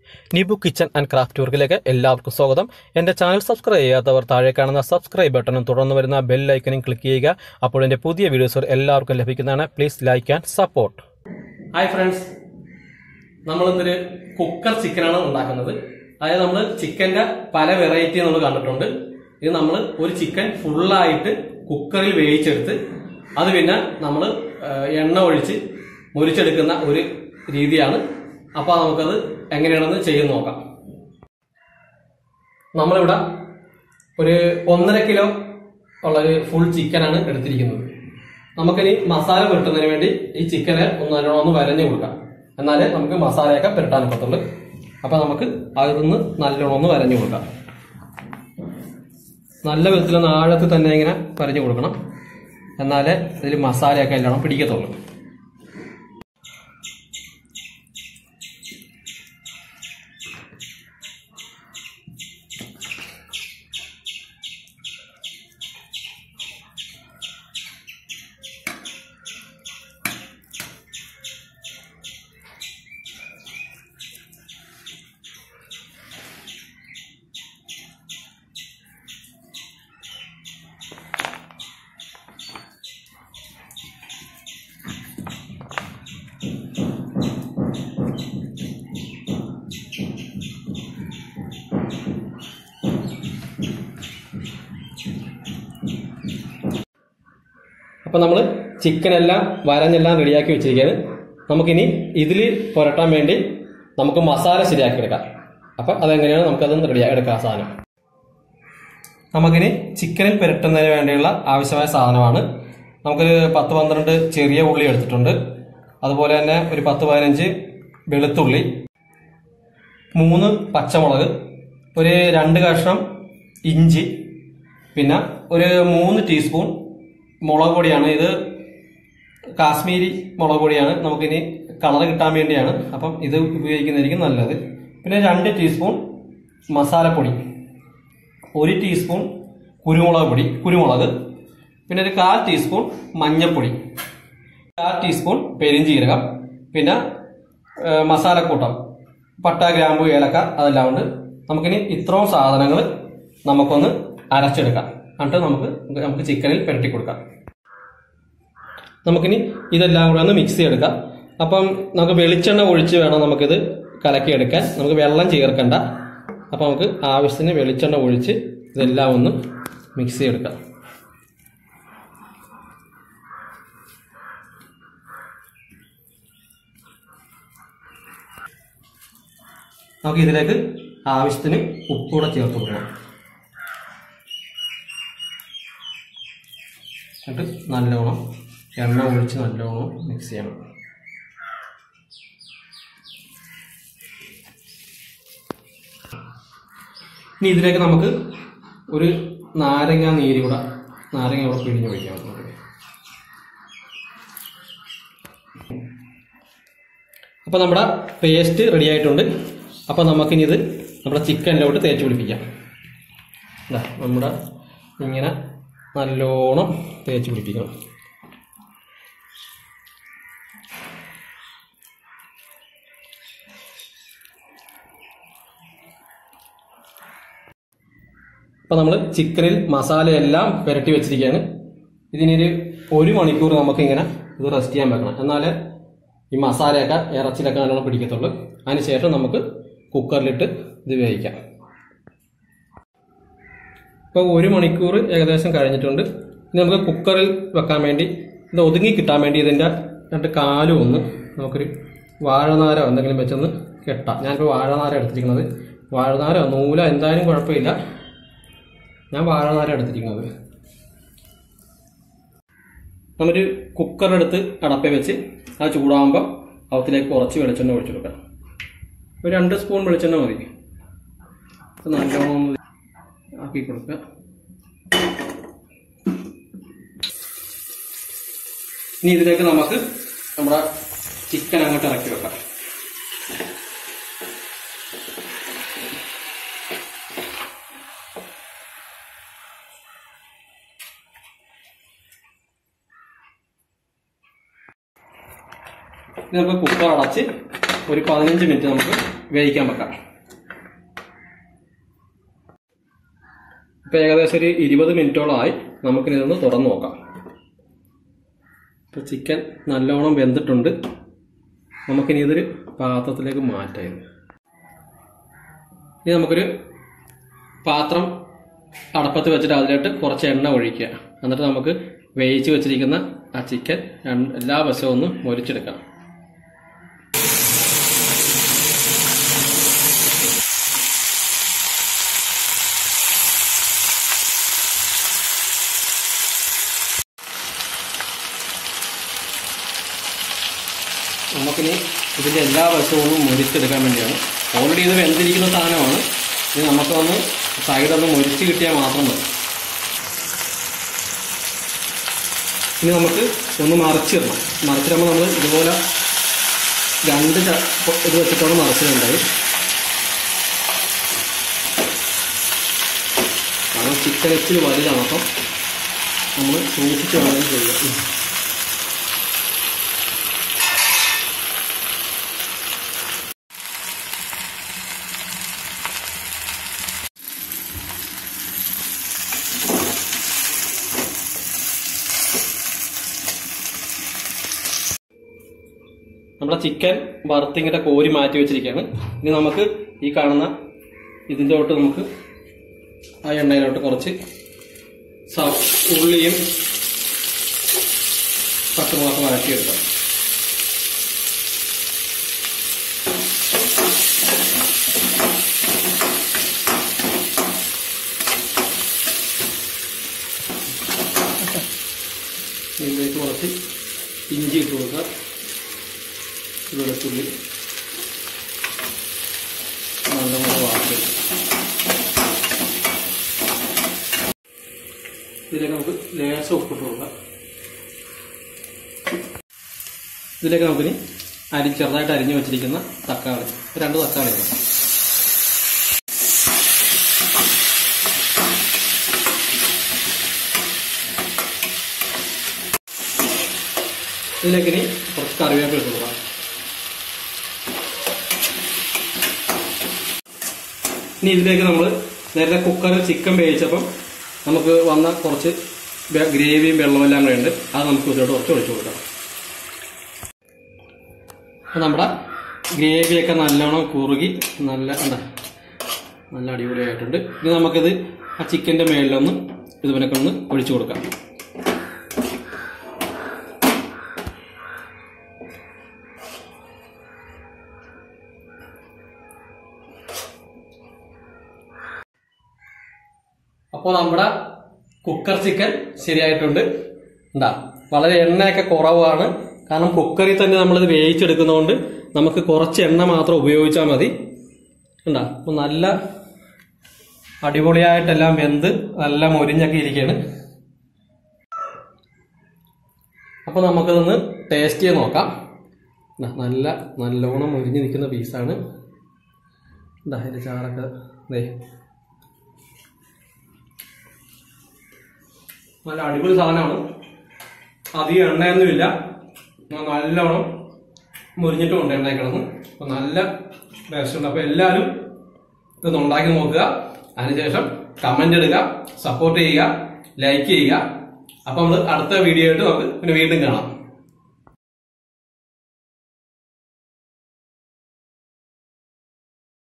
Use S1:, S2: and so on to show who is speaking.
S1: Nibu kitchen and craft വർക്കിലേക്ക് എല്ലാവർക്കും സ്വാഗതം എൻ്റെ ചാനൽ സബ്സ്ക്രൈബ് ചെയ്യാത്തവർ താഴെ കാണുന്ന സബ്സ്ക്രൈബ് ബട്ടണും തുടർന്ന് വരുന്ന ബെൽ ഐക്കനും ക്ലിക്ക് ചെയ്യുക അപ്പോൾ എൻ്റെ പുതിയ വീഡിയോസ് എല്ലാവർക്കും ലഭിക്കുന്നതാണ് please like and support hi friends നമ്മളിന്നൊരു കുക്കർ ചിക്കനാണ് ഉണ്ടാക്കുന്നത് അതായത് നമ്മൾ ചിക്കൻ്റെ പല വെറൈറ്റി നമ്മൾ കണ്ടിട്ടുണ്ട് ഇത് നമ്മൾ ഒരു ചിക്കൻ ഫുള്ളായിട്ട് കുക്കറിൽ വേവിച്ചെടുത്ത് അത് പിന്നെ നമ്മൾ എണ്ണ ഒഴിച്ച് മുരിച്ചെടുക്കുന്ന ഒരു രീതിയാണ് അപ്പോൾ നമുക്കത് എങ്ങനെയാണെന്ന് ചെയ്ത് നോക്കാം നമ്മളിവിടെ ഒരു ഒന്നര കിലോ ഉള്ളൊരു ഫുൾ ചിക്കനാണ് എടുത്തിരിക്കുന്നത് നമുക്കിനി മസാല പുരട്ടുന്നതിന് വേണ്ടി ഈ ചിക്കനെ ഒന്ന് നല്ലോണം ഒന്ന് വരഞ്ഞു കൊടുക്കാം എന്നാലേ നമുക്ക് മസാലയൊക്കെ പുരട്ടാൻ ഒക്കത്തുള്ളൂ അപ്പൊ നമുക്ക് അതിൽ നിന്ന് നല്ലോണം ഒന്ന് വരഞ്ഞു കൊടുക്കാം നല്ല വിധത്തിലൊന്ന് ആഴത്തിൽ തന്നെ ഇങ്ങനെ വരഞ്ഞു കൊടുക്കണം എന്നാലേ ഇതിൽ മസാലയൊക്കെ എല്ലാം പിടിക്കത്തുള്ളൂ അപ്പൊ നമ്മൾ ചിക്കൻ എല്ലാം വരഞ്ഞെല്ലാം റെഡിയാക്കി വെച്ചിരിക്കുകയാണ് നമുക്കിനി ഇതിൽ പുരട്ടാൻ വേണ്ടി നമുക്ക് മസാല ശരിയാക്കി എടുക്കാം അപ്പൊ അതെങ്ങനെയാണ് നമുക്കത് റെഡിയാക്കി എടുക്കാം ആ സാധനം നമുക്കിനി ചിക്കനിൽ പുരട്ടുന്നതിന് വേണ്ടിയുള്ള ആവശ്യമായ സാധനമാണ് നമുക്കൊരു പത്ത് പന്ത്രണ്ട് ചെറിയ ഉള്ളി എടുത്തിട്ടുണ്ട് അതുപോലെ തന്നെ ഒരു പത്ത് പതിനഞ്ച് വെളുത്തുള്ളി മൂന്ന് പച്ചമുളക് ഒരു രണ്ട് കഷ്ണം ഇഞ്ചി പിന്നെ ഒരു മൂന്ന് ടീസ്പൂൺ മുളക് പൊടിയാണ് ഇത് കാശ്മീരി മുളക് പൊടിയാണ് നമുക്കിനി കളർ കിട്ടാൻ വേണ്ടിയാണ് അപ്പം ഇത് ഉപയോഗിക്കുന്നതായിരിക്കും നല്ലത് പിന്നെ രണ്ട് ടീസ്പൂൺ മസാലപ്പൊടി ഒരു ടീസ്പൂൺ കുരുമുളക് പൊടി കുരുമുളക് പിന്നെ ഒരു കാൽ ടീസ്പൂൺ മഞ്ഞൾപ്പൊടി കാൽ ടീസ്പൂൺ പെരിഞ്ചീരകം പിന്നെ ഏഹ്, മസാലക്കൂട്ടം പട്ട ഗ്രാമ്പു ഏലക്ക അതെല്ലാം ഉണ്ട് നമുക്കിനി ഇത്രയും സാധനങ്ങൾ നമുക്കൊന്ന് അരച്ചെടുക്കാം എന്നിട്ട് നമുക്ക് നമുക്ക് ചിക്കനിൽ പുരട്ടി കൊടുക്കാം നമുക്കിനി ഇതെല്ലാം കൂടെ ഒന്ന് മിക്സ് ചെയ്തെടുക്കാം അപ്പം നമുക്ക് വെളിച്ചെണ്ണ ഒഴിച്ച് വേണം നമുക്കിത് കലക്കിയെടുക്കാൻ നമുക്ക് വെള്ളം ചേർക്കണ്ട അപ്പം നമുക്ക് ആവശ്യത്തിന് വെളിച്ചെണ്ണ ഒഴിച്ച് ഇതെല്ലാം ഒന്ന് മിക്സ് ചെയ്തെടുക്കാം നമുക്ക് ഇതിലേക്ക് ആവശ്യത്തിന് ഉപ്പൂടെ ചേർത്ത് കൊടുക്കണം എന്നിട്ട് നല്ലോണം എണ്ണ ഒഴിച്ച് നല്ലോണം മിക്സ് ചെയ്യണം ഇനി ഇതിലേക്ക് നമുക്ക് ഒരു നാരങ്ങ നീര് കൂടെ നാരങ്ങ കൂടെ പിഴിഞ്ഞ് ഒഴിക്കാം നമുക്ക് അപ്പോൾ നമ്മുടെ പേസ്റ്റ് റെഡി ആയിട്ടുണ്ട് അപ്പോൾ നമുക്കിനി ഇത് നമ്മുടെ ചിക്കനിലോട്ട് തേച്ച് പിടിപ്പിക്കാം ഇതാ നമ്മുടെ ഇങ്ങനെ നല്ലോണം തേച്ച് പിടിപ്പിക്കണം അപ്പോൾ നമ്മൾ ചിക്കനിൽ മസാലയെല്ലാം പുരട്ടി വെച്ചിരിക്കുകയാണ് ഇതിനൊരു ഒരു മണിക്കൂർ നമുക്ക് ഇങ്ങനെ ഇത് റെസ്റ്റ് ചെയ്യാൻ വെക്കണം എന്നാലേ ഈ മസാലയൊക്കെ ഇറച്ചിലൊക്കെ നല്ലോണം പിടിക്കത്തുള്ളൂ അതിനുശേഷം നമുക്ക് കുക്കറിലിട്ട് ഇത് വേവിക്കാം ഇപ്പോൾ ഒരു മണിക്കൂർ ഏകദേശം കഴിഞ്ഞിട്ടുണ്ട് ഇനി നമുക്ക് കുക്കറിൽ വെക്കാൻ വേണ്ടി ഇത് ഒതുങ്ങി കിട്ടാൻ വേണ്ടി ഇതിൻ്റെ രണ്ട് കാലും ഒന്ന് നമുക്കൊരു വാഴനാരോ എന്തെങ്കിലും വെച്ചൊന്ന് കെട്ടാം ഞാനിപ്പോൾ വാഴനാര എടുത്തിരിക്കുന്നത് വാഴനാരോ നൂല എന്തായാലും കുഴപ്പമില്ല ഞാൻ വാഴനാര എടുത്തിരിക്കുന്നത് നമ്മളൊരു കുക്കറെടുത്ത് അടപ്പ വെച്ച് അത് ചൂടാകുമ്പോൾ അവത്തിലേക്ക് കുറച്ച് വെളിച്ചെണ്ണ ഒഴിച്ചു കൊടുക്കാം ഒരു രണ്ട് സ്പൂൺ വെളിച്ചെണ്ണ മതി അത് നല്ലോണം ഒന്ന് ആക്കി കൊടുക്കുക ഇനി ഇതിലേക്ക് നമുക്ക് നമ്മുടെ ചിക്കൻ അങ്ങോട്ട് ഇറക്കി വെക്കാം ഇനി നമുക്ക് കുക്കർ അടച്ച് ഒരു പതിനഞ്ച് മിനിറ്റ് നമുക്ക് വേവിക്കാൻ വെക്കാം ഇപ്പൊ ഏകദേശം ഒരു ഇരുപത് മിനിറ്റോളമായി നമുക്കിനി ഇതൊന്ന് തുറന്നു നോക്കാം ഇപ്പൊ ചിക്കൻ നല്ലോണം വെന്തിട്ടുണ്ട് നമുക്കിനി ഇതൊരു പാത്രത്തിലേക്ക് മാറ്റാം ഇനി നമുക്കൊരു പാത്രം അടപ്പത്ത് വെച്ചിട്ട് അതിലോട്ട് കുറച്ച് എണ്ണ ഒഴിക്കുക എന്നിട്ട് നമുക്ക് വേവിച്ച് വെച്ചിരിക്കുന്ന ആ ചിക്കൻ രണ്ട് എല്ലാ വശവും ഒന്ന് മൊരിച്ചെടുക്കാം നമുക്കിനി ഇതിൻ്റെ എല്ലാ വശവും ഒന്ന് മുരിച്ചെടുക്കാൻ വേണ്ടിയാണ് ഓൾറെഡി ഇത് വെന്തിരിക്കുന്ന സാധനമാണ് ഇത് നമുക്കൊന്ന് സൈഡൊന്ന് മുരിച്ച് കിട്ടിയാൽ മാത്രം മതി ഇനി നമുക്ക് ഒന്ന് മറിച്ചിടണം മറിച്ചിടുമ്പോൾ നമ്മൾ ഇതുപോലെ രണ്ട് ച- ഇത് വെച്ചിട്ടാണ് മറിച്ചിടേണ്ടത് കാരണം ചിക്കൻ ഇച്ചിരി വലുതാണ് അപ്പം നമ്മൾ സൂക്ഷിച്ച് വേണം ചെയ്യുക ഉം. നമ്മുടെ ചിക്കൻ വറുത്തിങ്ങിട്ട് കോരി മാറ്റി വെച്ചിരിക്കുകയാണ് ഇനി നമുക്ക് ഈ കാണുന്ന ഇതിൻ്റെ തൊട്ട് നമുക്ക് ആ എണ്ണയിലോട്ട് കുറച്ച് സ- ഉള്ളിയും പച്ചമുളകൊക്കെ വഴറ്റിയെടുക്കാം ഇതിലേക്ക് കുറച്ച് ഇഞ്ചി ഇട്ട് കൊടുക്കുക വെളുത്തുള്ളി നല്ലപോലെ വാട്ടി ഇതിലേക്ക് നമുക്ക് ലേശം ഉപ്പിട്ട് കൊടുക്കാം ഇതിലേക്ക് നമുക്കിനി അരി ചെറുതായിട്ട് അരിഞ്ഞു വെച്ചിരിക്കുന്ന തക്കാളി രണ്ട് തക്കാളി ഇടാം ഇതിലേക്ക് ഇനി കുറച്ച് കറിവേപ്പില ഇട്ട് കൊടുക്കാം ഇനി ഇതിലേക്ക് നമ്മൾ നേരത്തെ കുക്കറിൽ ചിക്കൻ വേവിച്ചപ്പം നമുക്ക് വന്ന കുറച്ച് വെ- ഗ്രേവിയും വെള്ളവും എല്ലാം കൂടെ ഉണ്ട് അത് നമുക്ക് ഇതിലോട്ട് കുറച്ച് ഒഴിച്ചു കൊടുക്കാം അപ്പം നമ്മുടെ ഗ്രേവിയൊക്കെ നല്ലോണം കുറുകി നല്ല എന്താ നല്ല അടിപൊളിയായിട്ടുണ്ട് ഇനി നമുക്കിത് ആ ചിക്കൻ്റെ മേളിലൊന്ന് ഇതുപോലൊക്കെ ഒന്ന് ഒഴിച്ചു കൊടുക്കാം അപ്പോൾ നമ്മുടെ കുക്കർ ചിക്കൻ ശരിയായിട്ടുണ്ട് എന്താ വളരെ എണ്ണയൊക്കെ കുറവാണ് കാരണം കുക്കറിൽ തന്നെ നമ്മളിത് വേവിച്ചെടുക്കുന്നതുകൊണ്ട് നമുക്ക് കുറച്ച് എണ്ണ മാത്രം ഉപയോഗിച്ചാൽ മതി ഉണ്ടാ അപ്പോൾ നല്ല അടിപൊളിയായിട്ടെല്ലാം വെന്ത് നല്ല മൊരിഞ്ഞൊക്കെ ഇരിക്കുകയാണ് അപ്പോൾ നമുക്കിതൊന്ന് ടേസ്റ്റ് ചെയ്ത് നോക്കാം ദാ നല്ല നല്ലോണം മൊരിഞ്ഞ് നിൽക്കുന്ന പീസാണ് എന്താ അതിൻ്റെ ചാറൊക്കെ ദേ നല്ല അടിപൊളി സാധനമാണ് അധികം എണ്ണയൊന്നുമില്ല എന്നാ നല്ലോണം മുരിഞ്ഞിട്ടുമുണ്ട് എണ്ണ കിടന്ന് അപ്പൊ നല്ല ടേസ്റ്റ് ഉണ്ട് അപ്പൊ എല്ലാവരും ഇതൊന്ന് ഉണ്ടാക്കി നോക്കുക അതിനുശേഷം കമന്റ് ഇടുക സപ്പോർട്ട് ചെയ്യുക ലൈക്ക് ചെയ്യുക അപ്പൊ നമ്മൾ അടുത്ത വീഡിയോ ആയിട്ട് നമുക്ക് പിന്നെ വീണ്ടും കാണാം